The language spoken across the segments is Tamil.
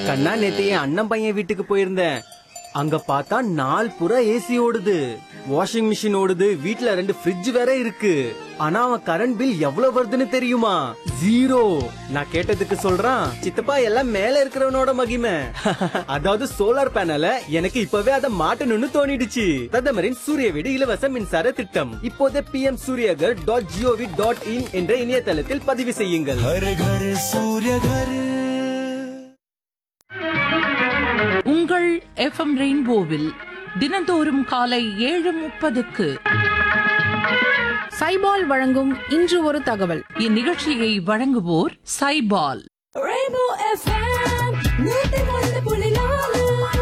கண்ணா நேத்து என் அண்ணன் பையன் வீட்டுக்கு போயிருந்தேன் அங்க பார்த்தா நாள் புறா ஏசி ஓடுது வாஷிங் மிஷின் ஓடுது வீட்ல ரெண்டு ஃப்ரிட்ஜ் வேற இருக்கு ஆனா அவன் கரண்ட் பில் எவ்வளவு வருதுன்னு தெரியுமா ஜீரோ நான் கேட்டதுக்கு சொல்றான் சித்தப்பா எல்லாம் மேல இருக்கிறவனோட மகிமை அதாவது சோலார் பேனல எனக்கு இப்பவே அதை மாட்டணும்னு தோணிடுச்சு பிரதமரின் சூரிய வீடு இலவச மின்சார திட்டம் இப்போதே P M Suryaghar dot G O V dot in என்ற இணையதளத்தில் பதிவு செய்யுங்கள் हर घर सूर्य घर உங்கள் எஃப்எம் ரெயின்போவில் தினந்தோறும் காலை ஏழு முப்பதுக்கு சைபால் வழங்கும் இன்று ஒரு தகவல் இந்நிகழ்ச்சியை வழங்குவோர் சைபால் Rainbow FM, நூத்தி ஒன்று புள்ளி நாலு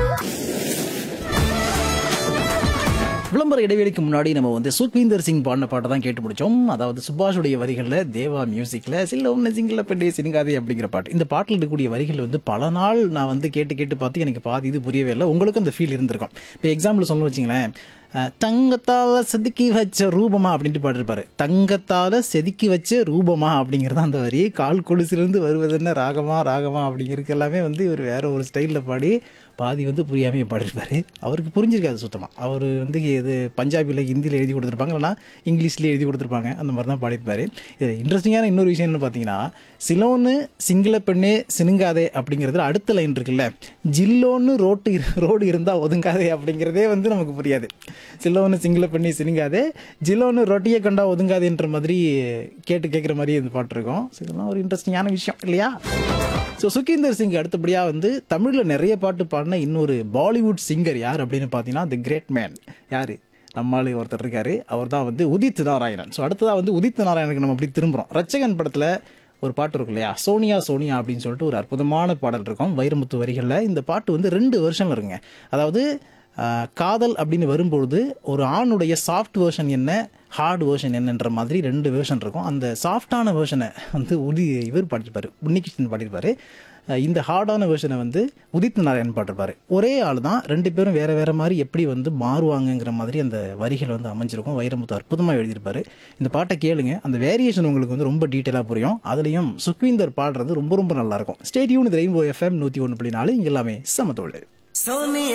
விளம்பர இடைவெளிக்கு முன்னாடி நம்ம வந்து சுக்வீந்தர் சிங் பாடின பாட்டை தான் கேட்டு முடிச்சோம் அதாவது சுபாஷுடைய வரிகளில் தேவா மியூசிக்கில் சில ஒன்று சிங்கில் பெண்டே சினிங்காதே அப்படிங்கிற பாட்டு இந்த பாட்டில் இருக்கக்கூடிய வரிகள் வந்து பல நாள் நான் வந்து கேட்டு கேட்டு பார்த்து எனக்கு பாதி இது புரியவே இல்லை உங்களுக்கும் அந்த ஃபீல் இருந்திருக்கும் இப்போ எக்ஸாம்பிள் சொல்லணும் வச்சிங்களேன் அஹ், தங்கத்தால செதுக்கி வச்ச ரூபமா அப்படின்ட்டு பாடிருப்பாரு தங்கத்தால செதுக்கி வச்ச ரூபமா அப்படிங்கிறது அந்த வரி கால் கொலுசிலிருந்து வருவது என்ன ராகமா ராகமா அப்படிங்கிறது எல்லாமே வந்து இவர் வேற ஒரு ஸ்டைலில் பாடி பாதி வந்து புரியாமே பாடிருப்பாரு அவருக்கு புரிஞ்சிருக்காது சுத்தமாக அவர் வந்து இது பஞ்சாபியில் ஹிந்தியில் எழுதி கொடுத்துருப்பாங்க இல்லைனா இங்கிலீஷ்லேயே எழுதி கொடுத்துருப்பாங்க அந்த மாதிரி தான் பாடியிருப்பாரு இது இன்ட்ரெஸ்டிங்கான இன்னொரு விஷயம் என்ன பார்த்தீங்கன்னா சிலோன்னு சிங்கள பெண்ணே சினுங்காதே அப்படிங்கிறதுல அடுத்த லைன் இருக்குல்ல ஜில்லோன்னு ரோட்டு இரு- ரோடு இருந்தால் ஒதுங்காதே அப்படிங்கிறதே வந்து நமக்கு புரியாது சிலோன்னு சிங்கள பெண்ணே சினுங்காதே ஜில்லோன்னு ரொட்டியை கண்டா ஒதுங்காதேன்ற மாதிரி கேட்டு கேட்குற மாதிரி இந்த பாட்டு இருக்கும் ஸோ இதெல்லாம் ஒரு இன்ட்ரெஸ்டிங்கான விஷயம் இல்லையா ஸோ சுகீந்தர் சிங் அடுத்தபடியாக வந்து தமிழில் நிறைய பாட்டு பாடின இன்னொரு பாலிவுட் சிங்கர் யார் அப்படின்னு பார்த்தீங்கன்னா தி கிரேட் மேன் யார் நம்மால் ஒருத்தர் இருக்காரு அவர் தான் வந்து உதித் நாராயணன் ஸோ அடுத்ததாக வந்து உதித் நாராயணனுக்கு நம்ம அப்படி திரும்புகிறோம் ரச்சகன் படத்தில் ஒரு பாட்டு இருக்கும் இல்லையா சோனியா சோனியா அப்படின்னு சொல்லிட்டு ஒரு அற்புதமான பாடல் இருக்கும் வைரமுத்து வரிகளில் இந்த பாட்டு வந்து ரெண்டு வருஷம் இருக்குங்க அதாவது ஆஹ், காதல் அப்படின்னு வரும்பொழுது ஒரு ஆணுடைய சாஃப்ட் வேர்ஷன் என்ன ஹார்ட் வேர்ஷன் என்னன்ற மாதிரி ரெண்டு வேர்ஷன் இருக்கும் அந்த சாஃப்டான வேர்ஷனை வந்து உதி இவர் பாடிருப்பாரு உன்னிகிருஷ்ணன் பாடிருப்பாரு அஹ் இந்த ஹார்டான வேர்ஷனை வந்து உதித் நாராயணன் பாட்டிருப்பாரு ஒரே ஆள் தான் ரெண்டு பேரும் வேற வேற மாதிரி எப்படி வந்து மாறுவாங்கங்கிற மாதிரி அந்த வரிகள் வந்து அமைஞ்சிருக்கும் வைரமுத்து அற்புதமாக எழுதியிருப்பாரு இந்த பாட்டை கேளுங்க அந்த வேரியேஷன் உங்களுக்கு வந்து ரொம்ப டீட்டெயிலாக புரியும் அதுலேயும் சுக்வீந்தர் பாடுறது ரொம்ப ரொம்ப நல்லா இருக்கும் ஸ்டேடியூன் ரெயின்போ எஃப்எம் நூற்றி ஒன்று புள்ளி நாலு இங்க எல்லாமே சமத்தோடு सोनिया